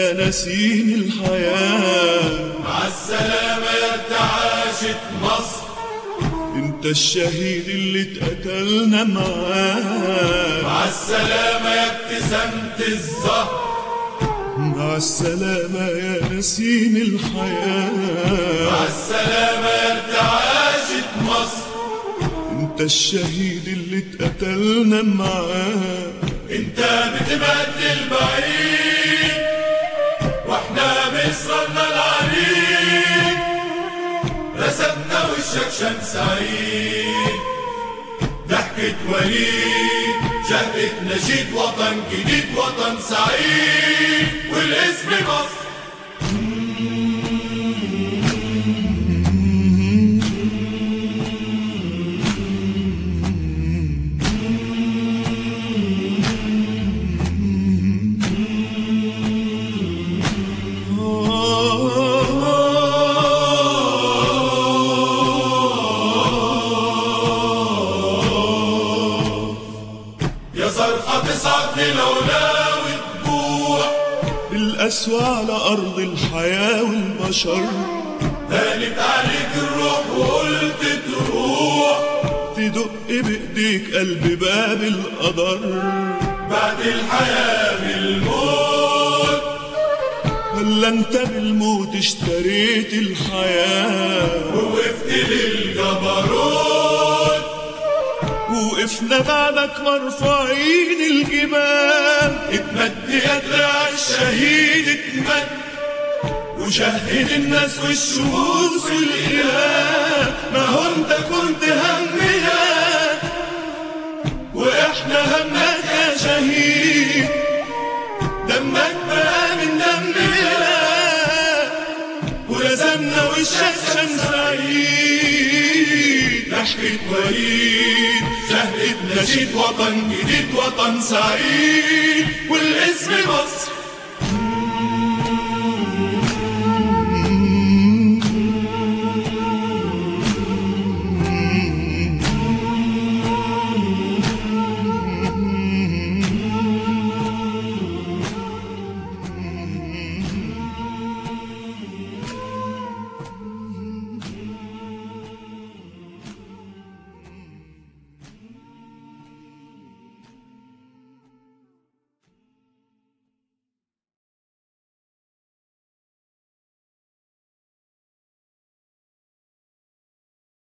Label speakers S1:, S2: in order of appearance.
S1: يا نسيم الحياة
S2: مع السلامة يا ارتعاشت مصر
S1: انت الشهيد اللي اتقتلنا معاه
S2: مع السلامة يا ابتسامة الزهر
S1: مع السلامة يا نسيم الحياة
S2: مع السلامة يا ارتعاشت مصر
S1: انت الشهيد اللي اتقتلنا معاه
S2: انت بتمد البعيد واحنا مصرنا العريق رسمنا وشك شمس سعيد ضحكة وليد شهقة نشيد وطن جديد وطن سعيد والاسم مصر يا صرخة تصعد للعلا وتبوح
S1: القسوة على أرض الحياة والبشر
S2: هانت عليك الروح وقلت تروح
S1: تدق بإيديك قلب باب القدر
S2: بعد الحياة بالموت
S1: ولا انت بالموت اشتريت الحياة
S2: ووقفت للجبروت
S1: وقفنا بعدك مرفوعين الجبال
S2: اتمد يا دراع الشهيد اتمد
S1: وشهد الناس والشموس والإله ما هو انت كنت همنا واحنا همك يا شهيد دمك بقى من دمنا ولزمنا وشك شمس عيد ضحكة وليد شهقة نشيد وطن جديد وطن سعيد والاسم مصر